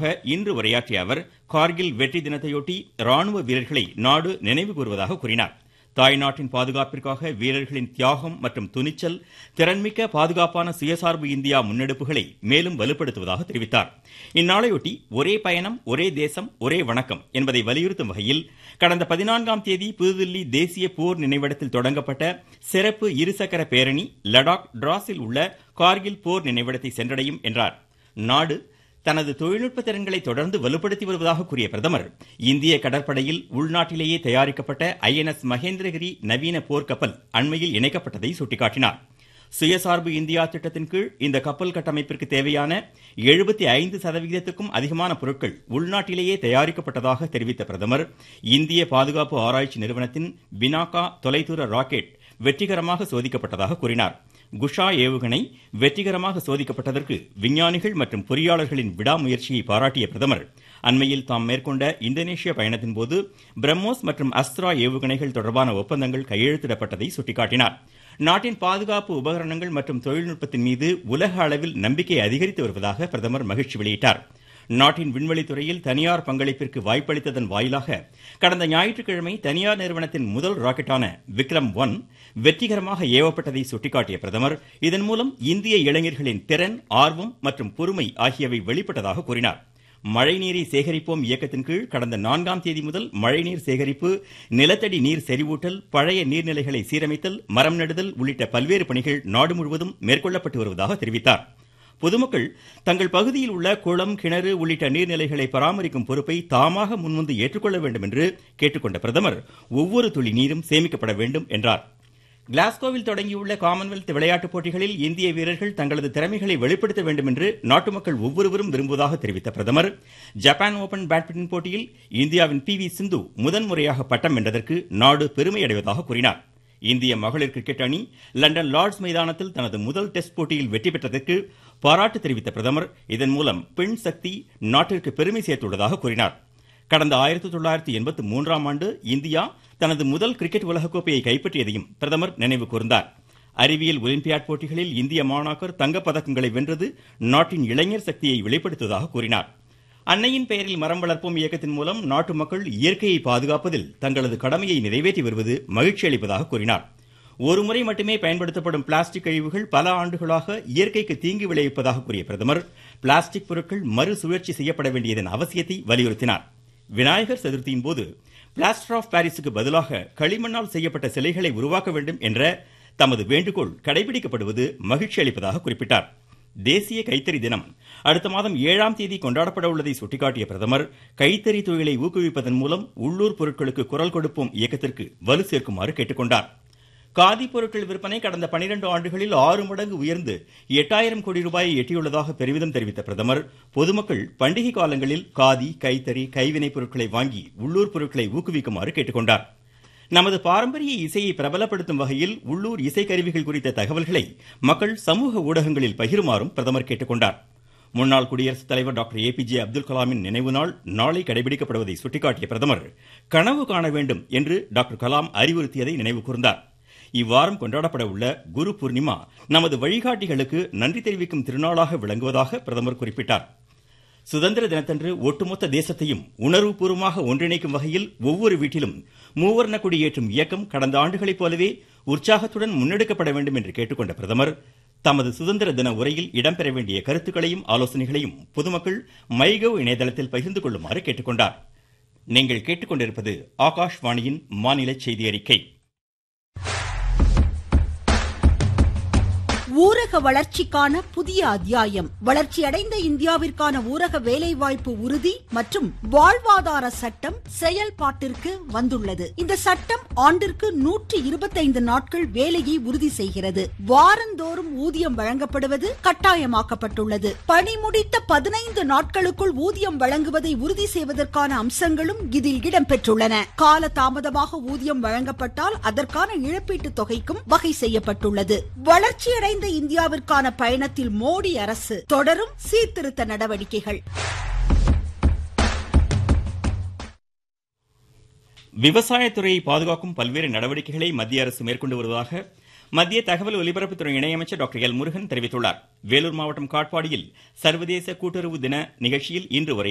முன்னதாக இன்று உரையாற்றிய அவர் கார்கில் வெற்றி தினத்தையொட்டி ராணுவ வீரர்களை நாடு நினைவு கூறுவதாக கூறினார் தாய்நாட்டின் பாதுகாப்பிற்காக வீரர்களின் தியாகம் மற்றும் துணிச்சல் திறன்மிக்க பாதுகாப்பான சுயசார்பு இந்தியா முன்னெடுப்புகளை மேலும் வலுப்படுத்துவதாக தெரிவித்தார் இந்நாளையொட்டி ஒரே பயணம் ஒரே தேசம் ஒரே வணக்கம் என்பதை வலியுறுத்தும் வகையில் கடந்த பதினான்காம் தேதி புதுதில்லி தேசிய போர் நினைவிடத்தில் தொடங்கப்பட்ட சிறப்பு இருசக்கர பேரணி லடாக் டிராஸில் உள்ள கார்கில் போர் நினைவிடத்தை சென்றடையும் என்றார் நாடு தனது தொழில்நுட்ப திறன்களை தொடர்ந்து வலுப்படுத்தி வருவதாக கூறிய பிரதமர் இந்திய கடற்படையில் உள்நாட்டிலேயே தயாரிக்கப்பட்ட ஐஎன்எஸ் மகேந்திரகிரி நவீன போர்க்கப்பல் அண்மையில் இணைக்கப்பட்டதை சுட்டிக்காட்டினார் சுயசார்பு இந்தியா திட்டத்தின் கீழ் இந்த கப்பல் கட்டமைப்பிற்கு தேவையான எழுபத்தி ஐந்து சதவிகிதத்துக்கும் அதிகமான பொருட்கள் உள்நாட்டிலேயே தயாரிக்கப்பட்டதாக தெரிவித்த பிரதமர் இந்திய பாதுகாப்பு ஆராய்ச்சி நிறுவனத்தின் பினாகா தொலைதூர ராக்கெட் வெற்றிகரமாக சோதிக்கப்பட்டதாக கூறினார் குஷா ஏவுகணை வெற்றிகரமாக சோதிக்கப்பட்டதற்கு விஞ்ஞானிகள் மற்றும் பொறியாளர்களின் விடாமுயற்சியை பாராட்டிய பிரதமர் அண்மையில் தாம் மேற்கொண்ட இந்தோனேஷிய பயணத்தின் போது பிரம்மோஸ் மற்றும் அஸ்த்ரா ஏவுகணைகள் தொடர்பான ஒப்பந்தங்கள் கையெழுத்திடப்பட்டதை சுட்டிக்காட்டினார் நாட்டின் பாதுகாப்பு உபகரணங்கள் மற்றும் தொழில்நுட்பத்தின் மீது உலக அளவில் நம்பிக்கை அதிகரித்து வருவதாக பிரதமர் மகிழ்ச்சி வெளியிட்டார் நாட்டின் விண்வெளி துறையில் தனியார் பங்களிப்பிற்கு வாய்ப்பளித்ததன் வாயிலாக கடந்த ஞாயிற்றுக்கிழமை தனியார் நிறுவனத்தின் முதல் ராக்கெட்டான விக்ரம் ஒன் வெற்றிகரமாக ஏவப்பட்டதை சுட்டிக்காட்டிய பிரதமர் இதன் மூலம் இந்திய இளைஞர்களின் திறன் ஆர்வம் மற்றும் பொறுமை ஆகியவை வெளிப்பட்டதாக கூறினார் மழைநீரை சேகரிப்போம் இயக்கத்தின் கீழ் கடந்த நான்காம் தேதி முதல் மழைநீர் சேகரிப்பு நிலத்தடி நீர் செறிவூட்டல் பழைய நீர்நிலைகளை சீரமைத்தல் மரம் நடுதல் உள்ளிட்ட பல்வேறு பணிகள் நாடு முழுவதும் மேற்கொள்ளப்பட்டு வருவதாக தெரிவித்தார் பொதுமக்கள் தங்கள் பகுதியில் உள்ள குளம் கிணறு உள்ளிட்ட நீர்நிலைகளை பராமரிக்கும் பொறுப்பை தாமாக முன்வந்து ஏற்றுக்கொள்ள வேண்டும் என்று கேட்டுக்கொண்ட பிரதமர் ஒவ்வொரு துளி நீரும் சேமிக்கப்பட வேண்டும் என்றார் கிளாஸ்கோவில் தொடங்கியுள்ள காமன்வெல்த் விளையாட்டுப் போட்டிகளில் இந்திய வீரர்கள் தங்களது திறமைகளை வெளிப்படுத்த வேண்டும் என்று நாட்டு மக்கள் ஒவ்வொருவரும் விரும்புவதாக தெரிவித்த பிரதமர் ஜப்பான் ஓபன் பேட்மிண்டன் போட்டியில் இந்தியாவின் பி வி சிந்து முதன்முறையாக பட்டம் வென்றதற்கு நாடு பெருமை அடைவதாக கூறினார் இந்திய மகளிர் கிரிக்கெட் அணி லண்டன் லார்ட்ஸ் மைதானத்தில் தனது முதல் டெஸ்ட் போட்டியில் வெற்றி பெற்றதற்கு பாராட்டு தெரிவித்த பிரதமர் இதன் மூலம் பெண் சக்தி நாட்டிற்கு பெருமை சேர்த்துள்ளதாக கூறினார் கடந்த ஆயிரத்தி தொள்ளாயிரத்தி எண்பத்தி மூன்றாம் ஆண்டு இந்தியா தனது முதல் கிரிக்கெட் உலகக்கோப்பையை கைப்பற்றியதையும் பிரதமர் நினைவு கூர்ந்தார் அறிவியல் ஒலிம்பியாட் போட்டிகளில் இந்திய மாணாக்கர் தங்கப் பதக்கங்களை வென்றது நாட்டின் இளைஞர் சக்தியை வெளிப்படுத்துவதாக கூறினார் அன்னையின் பெயரில் மரம் வளர்ப்போம் இயக்கத்தின் மூலம் நாட்டு மக்கள் இயற்கையை பாதுகாப்பதில் தங்களது கடமையை நிறைவேற்றி வருவது மகிழ்ச்சி அளிப்பதாக கூறினார் ஒருமுறை மட்டுமே பயன்படுத்தப்படும் பிளாஸ்டிக் கழிவுகள் பல ஆண்டுகளாக இயற்கைக்கு தீங்கு விளைவிப்பதாக கூறிய பிரதமர் பிளாஸ்டிக் பொருட்கள் மறுசுழற்சி செய்யப்பட வேண்டியதன் அவசியத்தை வலியுறுத்தினார் விநாயகர் சதுர்த்தியின் போது பிளாஸ்டர் ஆஃப் பாரிஸுக்கு பதிலாக களிமண்ணால் செய்யப்பட்ட சிலைகளை உருவாக்க வேண்டும் என்ற தமது வேண்டுகோள் கடைபிடிக்கப்படுவது மகிழ்ச்சி அளிப்பதாக குறிப்பிட்டார் தேசிய கைத்தறி தினம் அடுத்த மாதம் ஏழாம் தேதி கொண்டாடப்பட உள்ளதை சுட்டிக்காட்டிய பிரதமர் கைத்தறி தொழிலை ஊக்குவிப்பதன் மூலம் உள்ளூர் பொருட்களுக்கு குரல் கொடுப்போம் இயக்கத்திற்கு வலு சேர்க்குமாறு கேட்டுக்கொண்டார் காதி பொருட்கள் விற்பனை கடந்த பனிரெண்டு ஆண்டுகளில் ஆறு மடங்கு உயர்ந்து எட்டாயிரம் கோடி ரூபாயை எட்டியுள்ளதாக பெருமிதம் தெரிவித்த பிரதமர் பொதுமக்கள் பண்டிகை காலங்களில் காதி கைத்தறி கைவினைப் பொருட்களை வாங்கி உள்ளூர் பொருட்களை ஊக்குவிக்குமாறு கேட்டுக்கொண்டார் நமது பாரம்பரிய இசையை பிரபலப்படுத்தும் வகையில் உள்ளூர் இசைக்கருவிகள் குறித்த தகவல்களை மக்கள் சமூக ஊடகங்களில் பகிருமாறும் பிரதமர் கேட்டுக்கொண்டார் முன்னாள் குடியரசுத் தலைவர் doctor A P J Abdul கலாமின் நினைவு நாள் நாளை கடைபிடிக்கப்படுவதை சுட்டிக்காட்டிய பிரதமர் கனவு காண வேண்டும் என்று டாக்டர் கலாம் அறிவுறுத்தியதை நினைவு கூர்ந்தார் இவ்வாரம் கொண்டாடப்பட உள்ள குரு பூர்ணிமா நமது வழிகாட்டிகளுக்கு நன்றி தெரிவிக்கும் திருநாளாக விளங்குவதாக பிரதமர் குறிப்பிட்டார் சுதந்திர தினத்தன்று ஒட்டுமொத்த தேசத்தையும் உணர்வுபூர்வமாக ஒன்றிணைக்கும் வகையில் ஒவ்வொரு வீட்டிலும் மூவர்ண கொடி ஏற்றும் இயக்கம் கடந்த ஆண்டுகளைப் போலவே உற்சாகத்துடன் முன்னெடுக்கப்பட வேண்டும் என்று கேட்டுக்கொண்ட பிரதமர் தமது சுதந்திர தின உரையில் இடம்பெற வேண்டிய கருத்துக்களையும் ஆலோசனைகளையும் பொதுமக்கள் மைகவ் இணையதளத்தில் பகிர்ந்து கொள்ளுமாறு கேட்டுக்கொண்டார் நீங்கள் கேட்டுக்கொண்டிருப்பது ஆகாஷ்வாணியின் மாநில செய்தி அறிக்கை ஊரக வளர்ச்சிக்கான புதிய அத்தியாயம் வளர்ச்சியடைந்த இந்தியாவிற்கான ஊரக வேலைவாய்ப்பு உறுதி மற்றும் வாழ்வாதார சட்டம் செயல்பாட்டிற்கு வந்துள்ளது இந்த சட்டம் ஆண்டிற்கு நூற்றி இருபத்தைந்து நாட்கள் வேலையை உறுதி செய்கிறது வாரந்தோறும் ஊதியம் வழங்கப்படுவது கட்டாயமாக்கப்பட்டுள்ளது பணி முடித்த பதினைந்து நாட்களுக்குள் ஊதியம் வழங்குவதை உறுதி செய்வதற்கான அம்சங்களும் இதில் இடம்பெற்றுள்ளன கால தாமதமாக ஊதியம் வழங்கப்பட்டால் அதற்கான இழப்பீட்டு தொகைக்கும் வகை செய்யப்பட்டுள்ளது வளர்ச்சியடைந்த வளர்ந்த இந்தியாவிற்கான பயணத்தில் மோடி அரசு தொடரும் சீர்திருத்த நடவடிக்கைகள் விவசாயத்துறையை பாதுகாக்கும் பல்வேறு நடவடிக்கைகளை மத்திய அரசு மேற்கொண்டு வருவதாக மத்திய தகவல் ஒலிபரப்புத்துறை இணையமைச்சர் டாக்டர் எல் முருகன் தெரிவித்துள்ளார் வேலூர் மாவட்டம் காட்பாடியில் சர்வதேச கூட்டுறவு தின நிகழ்ச்சியில் இன்று உரை